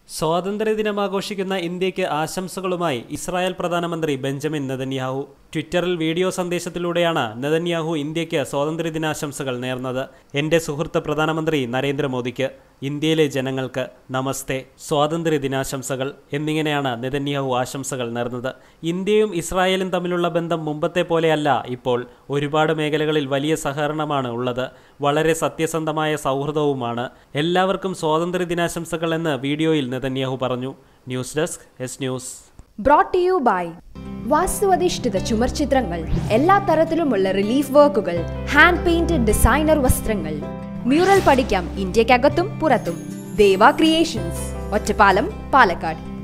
സ്വാതന്ത്ര്യദിനം ആഘോഷിക്കുന്ന ഇന്ത്യക്ക് ആശംസകളുമായി ഇസ്രായേൽ പ്രധാനമന്ത്രി ബെഞ്ചമിൻ നെതന്യാഹു ട്വിറ്ററിൽ വീഡിയോ സന്ദേശത്തിലൂടെയാണ് നെതന്യാഹു ഇന്ത്യക്ക് സ്വാതന്ത്ര്യദിനാശംസകൾ നേർന്നത് എൻ്റെ സുഹൃത്ത് പ്രധാനമന്ത്രി നരേന്ദ്രമോദിക്ക് ഇന്ത്യയിലെ ജനങ്ങൾക്ക് നമസ്തേ സ്വാതന്ത്ര്യദിനാശംസകൾ എന്നിങ്ങനെയാണ് നെതന്യാഹു ആശംസകൾ നേർന്നത് ഇന്ത്യയും ഇസ്രായേലും തമ്മിലുള്ള ബന്ധം മുമ്പത്തെ പോലെയല്ല ഇപ്പോൾ ഒരുപാട് മേഖലകളിൽ വലിയ സഹകരണമാണ് ഉള്ളത് വളരെ സത്യസന്ധമായ സൗഹൃദവുമാണ് എല്ലാവർക്കും സ്വാതന്ത്ര്യദിനാശംസകൾ എന്ന് വീഡിയോയിൽ നെതന്യാഹു പറഞ്ഞു news desk S news brought to you by വാസ്തുവധിഷ്ഠിത ചുമർ ചിത്രങ്ങൾ എല്ലാ തരത്തിലുമുള്ള റിലീഫ് വർക്കുകൾ ഹാൻഡ് പെയിന്റഡ് ഡിസൈനർ വസ്ത്രങ്ങൾ മ്യൂറൽ പഠിക്കാം ഇന്ത്യക്കകത്തും പുറത്തും ദേവ ക്രിയേഷൻസ് ഒറ്റപ്പാലം പാലക്കാട്